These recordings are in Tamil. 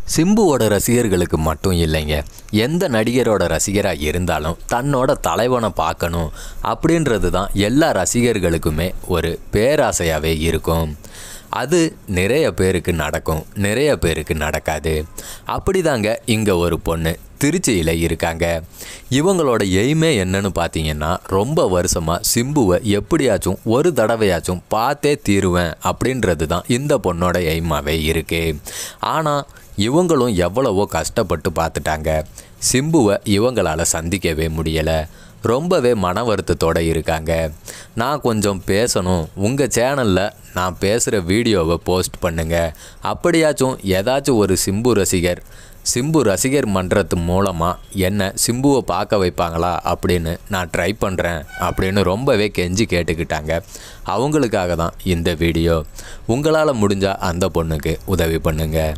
சிம்புவோட ரசிகர்களுக்கு மட்டும் இல்லைங்க எந்த நடிகரோட ரசிகராக இருந்தாலும் தன்னோட தலைவனை பார்க்கணும் அப்படின்றது தான் எல்லா ரசிகர்களுக்குமே ஒரு பேராசையாகவே இருக்கும் அது நிறைய பேருக்கு நடக்கும் நிறைய பேருக்கு நடக்காது அப்படிதாங்க இங்கே ஒரு பொண்ணு திருச்சியில் இருக்காங்க இவங்களோட எய்மே என்னன்னு பார்த்தீங்கன்னா ரொம்ப வருஷமாக சிம்புவை எப்படியாச்சும் ஒரு தடவையாச்சும் பார்த்தே தீருவேன் அப்படின்றது தான் இந்த பொண்ணோட எய்மாவே இருக்குது ஆனால் இவங்களும் எவ்வளவோ கஷ்டப்பட்டு பார்த்துட்டாங்க சிம்புவை இவங்களால் சந்திக்கவே முடியலை ரொம்பவே மன வருத்தத்தோடு இருக்காங்க நான் கொஞ்சம் பேசணும் உங்கள் சேனலில் நான் பேசுகிற வீடியோவை போஸ்ட் பண்ணுங்க அப்படியாச்சும் ஏதாச்சும் ஒரு சிம்பு ரசிகர் சிம்பு ரசிகர் மன்றத்து மூலமாக என்ன சிம்புவை பார்க்க வைப்பாங்களா அப்படின்னு நான் ட்ரை பண்ணுறேன் அப்படின்னு ரொம்பவே கெஞ்சி கேட்டுக்கிட்டாங்க அவங்களுக்காக தான் இந்த வீடியோ உங்களால் முடிஞ்சால் அந்த பொண்ணுக்கு உதவி பண்ணுங்கள்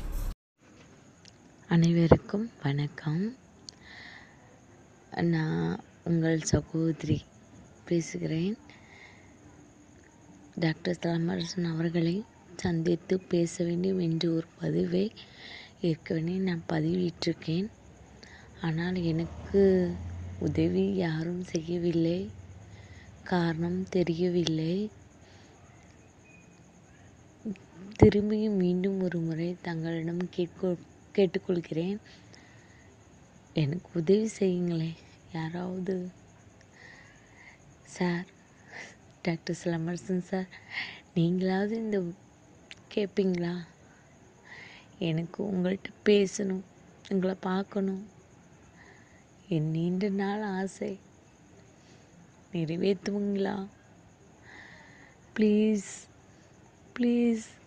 அனைவருக்கும் வணக்கம் நான் உங்கள் சகோதரி பேசுகிறேன் டாக்டர் தலமரசன் அவர்களை சந்தித்து பேச வேண்டும் என்று ஒரு பதிவை ஏற்கனவே நான் பதிவிட்டிருக்கேன் ஆனால் எனக்கு உதவி யாரும் செய்யவில்லை காரணம் தெரியவில்லை திரும்பியும் மீண்டும் ஒரு முறை தங்களிடம் கேட்க கேட்டுக்கொள்கிறேன் எனக்கு உதவி செய்யுங்களேன் யாராவது சார் டாக்டர் சிலம்பரசன் சார் நீங்களாவது இந்த கேட்பீங்களா எனக்கு உங்கள்கிட்ட பேசணும் உங்களை பார்க்கணும் என் நீண்ட நாள் ஆசை நிறைவேற்றுவீங்களா ப்ளீஸ் ப்ளீஸ்